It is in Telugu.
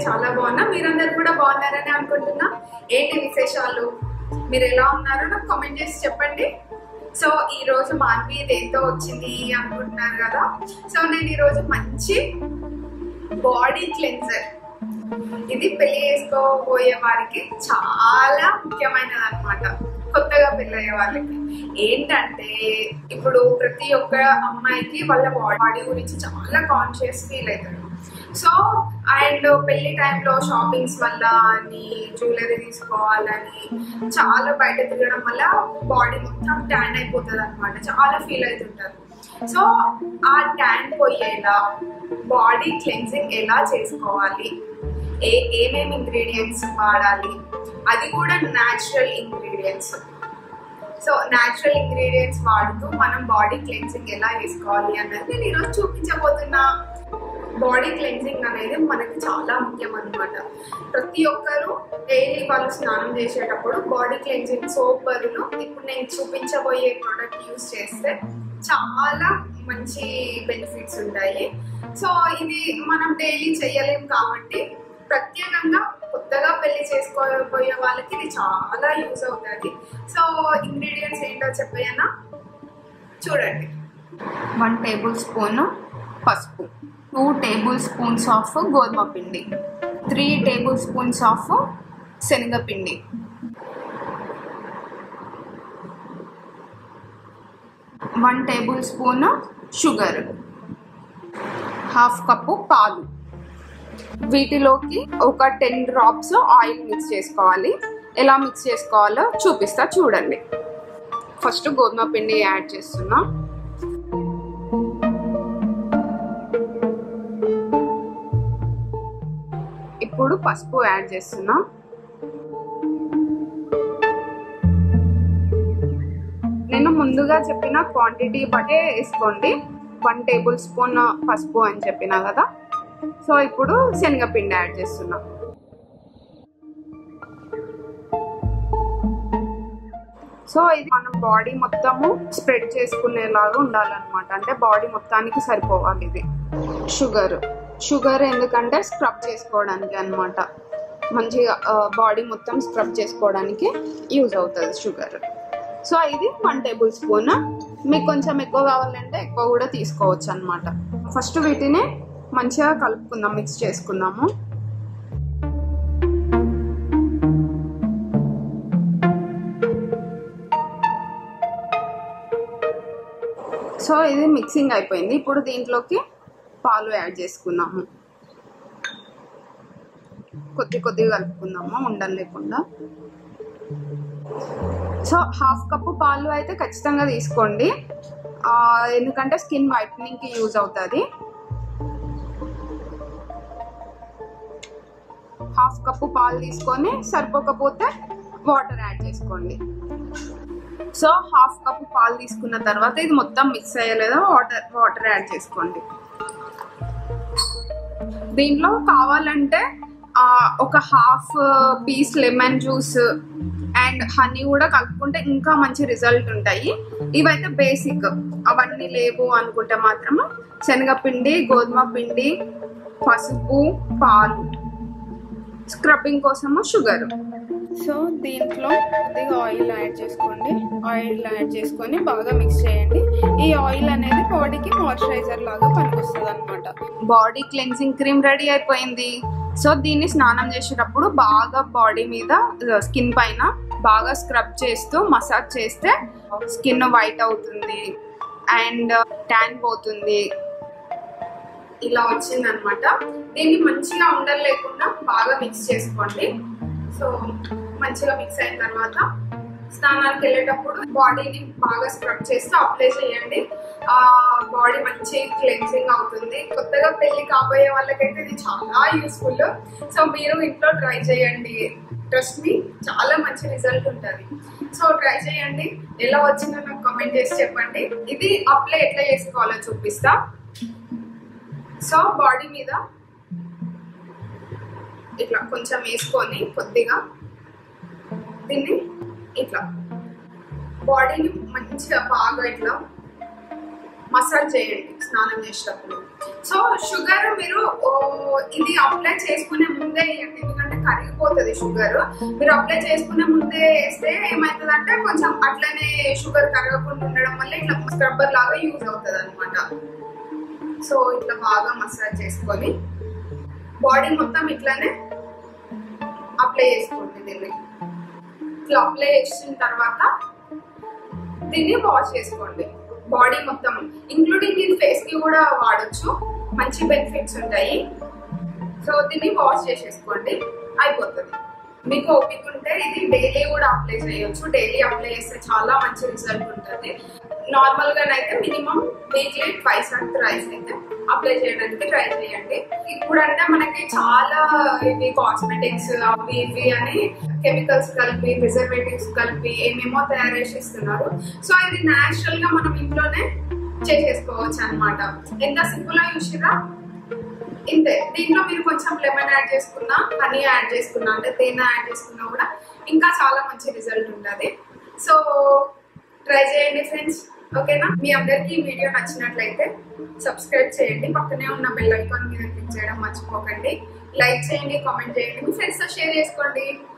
చాలా బాగున్నా మీరందరూ కూడా బాగున్నారని అనుకుంటున్నా ఏంటి విశేషాలు మీరు ఎలా ఉన్నారో నాకు కామెంట్ చేసి చెప్పండి సో ఈ రోజు మాన్వి దేంతో వచ్చింది అనుకుంటున్నారు కదా సో నేను ఈ రోజు మంచి బాడీ క్లెన్జర్ ఇది పెళ్లి చేసుకోబోయే వారికి చాలా ముఖ్యమైనది అనమాట కొత్తగా పెళ్ళయ్యే వాళ్ళకి ఏంటంటే ఇప్పుడు ప్రతి ఒక్క అమ్మాయికి వాళ్ళ బాడీ గురించి చాలా కాన్షియస్ ఫీల్ అవుతారు సో అండ్ పెళ్లి టైంలో షాపింగ్స్ వల్ల అని జ్యువెలరీ తీసుకోవాలని చాలా బయట తిరగడం వల్ల బాడీ మొత్తం ట్యాన్ అయిపోతుంది అనమాట చాలా ఫీల్ అవుతుంటారు సో ఆ ట్యాన్ పోయేలా బాడీ క్లెన్సింగ్ ఎలా చేసుకోవాలి ఏ ఏమేమి ఇంగ్రీడియంట్స్ వాడాలి అది కూడా natural ingredients so natural ingredients వాడుతూ మనం బాడీ క్లెన్సింగ్ ఎలా చేసుకోవాలి అన్నది నేను ఈరోజు చూపించబోతున్నా బాడీ క్లెన్సింగ్ అనేది మనకి చాలా ముఖ్యం అనమాట ప్రతి ఒక్కరు డైలీ వాళ్ళు స్నానం చేసేటప్పుడు బాడీ క్లెన్సింగ్ సోప్ బదులు ఇప్పుడు నేను చూపించబోయే ప్రోడక్ట్ యూస్ చేస్తే చాలా మంచి బెనిఫిట్స్ ఉంటాయి సో ఇది మనం డైలీ చేయలేం కాబట్టి ప్రత్యేకంగా కొత్తగా పెళ్లి చేసుకోబోయే వాళ్ళకి ఇది చాలా యూజ్ అవుతుంది సో ఇంగ్రీడియంట్స్ ఏంటో చెప్పేయనా చూడండి వన్ టేబుల్ స్పూన్ పసుపు టూ టేబుల్ స్పూన్స్ ఆఫ్ గోధుమ పిండి త్రీ టేబుల్ స్పూన్స్ ఆఫ్ శనగపిండి one tablespoon sugar half cup పాలు వీటిలోకి ఒక టెన్ డ్రాప్స్ ఆయిల్ మిక్స్ చేసుకోవాలి ఎలా మిక్స్ చేసుకోవాలో చూపిస్తా చూడండి ఫస్ట్ గోధుమ పిండి యాడ్ చేస్తున్నా ఇప్పుడు పసుపు యాడ్ చేస్తున్నా నేను ముందుగా చెప్పిన క్వాంటిటీ బట్టే వేసుకోండి వన్ టేబుల్ స్పూన్ పసుపు అని చెప్పిన కదా సో ఇప్పుడు శనగపిండి యాడ్ చేస్తున్నా సో ఇది మనం బాడీ మొత్తము స్ప్రెడ్ చేసుకునేలాగా ఉండాలన్నమాట అంటే బాడీ మొత్తానికి సరిపోవాలి ఇది షుగర్ షుగర్ ఎందుకంటే స్క్రబ్ చేసుకోవడానికి అనమాట మంచిగా బాడీ మొత్తం స్క్రబ్ చేసుకోవడానికి యూజ్ అవుతుంది షుగర్ సో ఇది వన్ టేబుల్ స్పూన్ మీకు కొంచెం ఎక్కువ కావాలంటే ఎక్కువ కూడా తీసుకోవచ్చు అనమాట ఫస్ట్ వీటిని మంచిగా కలుపుకుందాం మిక్స్ చేసుకుందాము సో ఇది మిక్సింగ్ అయిపోయింది ఇప్పుడు దీంట్లోకి పాలు యాడ్ చేసుకుందాము కొద్ది కొద్దిగా కలుపుకుందాము ఉండలు లేకుండా సో హాఫ్ కప్పు పాలు అయితే ఖచ్చితంగా తీసుకోండి ఎందుకంటే స్కిన్ వైట్నింగ్కి యూజ్ అవుతుంది హాఫ్ కప్పు పాలు తీసుకొని సరిపోకపోతే వాటర్ యాడ్ చేసుకోండి సో హాఫ్ కప్పు పాలు తీసుకున్న తర్వాత ఇది మొత్తం మిక్స్ అయ్యలేదో వాటర్ వాటర్ యాడ్ చేసుకోండి దీంట్లో కావాలంటే ఒక half piece lemon juice and honey కూడా కలుపుకుంటే ఇంకా మంచి రిజల్ట్ ఉంటాయి ఇవైతే బేసిక్ అవన్నీ లేవు అనుకుంటే మాత్రము శనగపిండి గోధుమ పిండి పసుపు పాలు స్క్రబ్బింగ్ కోసము షుగర్ సో దీంట్లో కొద్దిగా ఆయిల్ యాడ్ చేసుకోండి ఆయిల్ యాడ్ చేసుకొని బాగా మిక్స్ చేయండి ఈ ఆయిల్ అనేది బాడీకి మాయిశ్చరైజర్ లాగా పనికొస్తుంది అనమాట బాడీ క్లెన్సింగ్ క్రీమ్ రెడీ అయిపోయింది సో దీన్ని స్నానం చేసేటప్పుడు బాగా బాడీ మీద స్కిన్ పైన బాగా స్క్రబ్ చేస్తూ మసాజ్ చేస్తే స్కిన్ వైట్ అవుతుంది అండ్ ట్యాన్ పోతుంది ఇలా వచ్చింది అనమాట దీన్ని మంచిగా ఉండలు లేకుండా బాగా మిక్స్ చేసుకోండి సో మంచిగా మిక్స్ అయిన తర్వాత స్నానానికి వెళ్ళేటప్పుడు బాడీని బాగా స్క్రబ్ చేస్తూ అప్లై చేయండి ఆ బాడీ మంచి క్లెన్సింగ్ అవుతుంది కొత్తగా పెళ్లి కాబోయే వాళ్ళకైతే ఇది చాలా యూస్ఫుల్ సో మీరు ఇంట్లో ట్రై చేయండి ట్రస్ట్ మీ చాలా మంచి రిజల్ట్ ఉంటుంది సో ట్రై చేయండి ఎలా వచ్చిందో నాకు కామెంట్ చేసి చెప్పండి ఇది అప్లై ఎట్లా చేసుకోవాలో చూపిస్తా సో బాడీ మీద ఇట్లా కొంచెం వేసుకొని కొద్దిగా దీన్ని ఇట్లా బాడీని మంచిగా బాగా ఇట్లా మసాజ్ చేయండి స్నానం చేసేటప్పుడు సో షుగర్ మీరు ఓ, ఇది అప్లై చేసుకునే ముందే వేయండి ఎందుకంటే కరిగిపోతుంది షుగర్ మీరు అప్లై చేసుకునే ముందే వేస్తే ఏమవుతుందంటే కొంచెం అట్లనే షుగర్ కరగకుండా ఉండడం వల్ల ఇట్లా స్క్రబ్బర్ లాగా యూజ్ అవుతుంది అనమాట సో ఇట్లా బాగా మసాజ్ చేసుకొని బాడీ మొత్తం ఇట్లానే అప్లై చేసుకోండి దీన్ని ఇట్లా అప్లై చేసిన తర్వాత దీన్ని వాష్ చేసుకోండి బాడీ మొత్తం ఇంక్లూడింగ్ ఇది ఫేస్ కి కూడా వాడొచ్చు మంచి బెనిఫిట్స్ ఉంటాయి సో దీన్ని వాష్ చేసేసుకోండి అయిపోతుంది మీకు ఓపిక ఉంటే ఇది డైలీ కూడా అప్లై చేయొచ్చు డైలీ అప్లై చేస్తే చాలా మంచి రిజల్ట్ ఉంటుంది నార్మల్ గానైతే minimum weekly twice and thrice అయితే అప్లై చేయడానికి ట్రై చేయండి ఇప్పుడు అంటే మనకి చాలా ఇవి కాస్మెటిక్స్ అవి ఇవి అని కెమికల్స్ కలిపి ప్రిజర్వేటివ్స్ కలిపి ఏమేమో తయారు చేసి ఇస్తున్నారు సో ఇది న్యాచురల్ గా మనం ఇంట్లోనే చేసేసుకోవచ్చు అన్నమాట ఎంత సింపుల్ గా చూసిరా ఇంతే దీంట్లో మీరు కొంచెం లెమన్ యాడ్ చేసుకున్నా హనీ యాడ్ చేసుకున్నా అంటే తేనె యాడ్ చేసుకున్నా కూడా ఇంకా చాలా మంచి రిజల్ట్ ఉంటుంది సో ట్రై చేయండి ఫ్రెండ్స్ ఓకేనా మీ అందరికీ ఈ వీడియో నచ్చినట్లయితే సబ్స్క్రైబ్ చేయండి పక్కనే ఉన్న బెల్ ఐకాన్ మీద క్లిక్ చేయడం మర్చిపోకండి లైక్ చేయండి కామెంట్ చేయండి మీ ఫ్రెండ్స్తో షేర్ చేసుకోండి